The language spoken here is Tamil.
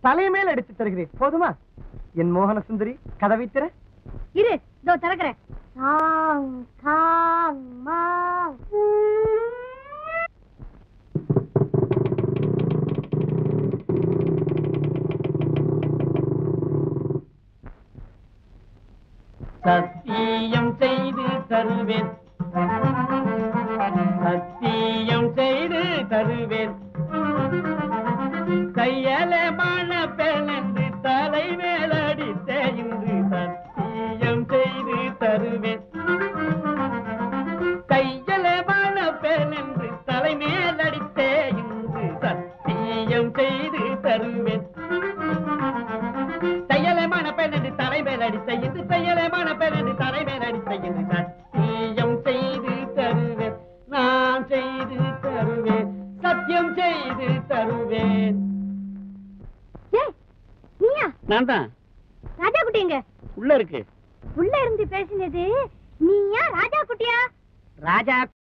தலைமேல் அடித்து தருகிறேன் போதுமா என் மோகன சுந்தரி கதவை திற இரு இதோ திறக்கிறேன் சாங் காங் மாங் சத்தியம் செய்து தருவேன் சத்தியம் செய்து தருவேன் கையலமான பெண் என்று தலை மேலடித்த இன்று சத்தியம் செய்து தருவேன் கையலமான பெண் என்று தலை மேலடித்த இன்று சத்தியம் செய்து தருவேன் தையலமான பெண் என்று தலைமேல் அடித்த இன்று தையலமான பெண் என்று தலைமேல் அடித்த இன்று சத்தியம் செய்து தருவேன் நான் செய்து தருவேன் சத்தியம் செய்து தருவேன் ஏய் நீயா நான் தான் ராஜா குட்டி எங்க உள்ள இருக்கு உள்ள இருந்து பேசினது நீயா ராஜா குட்டியா ராஜா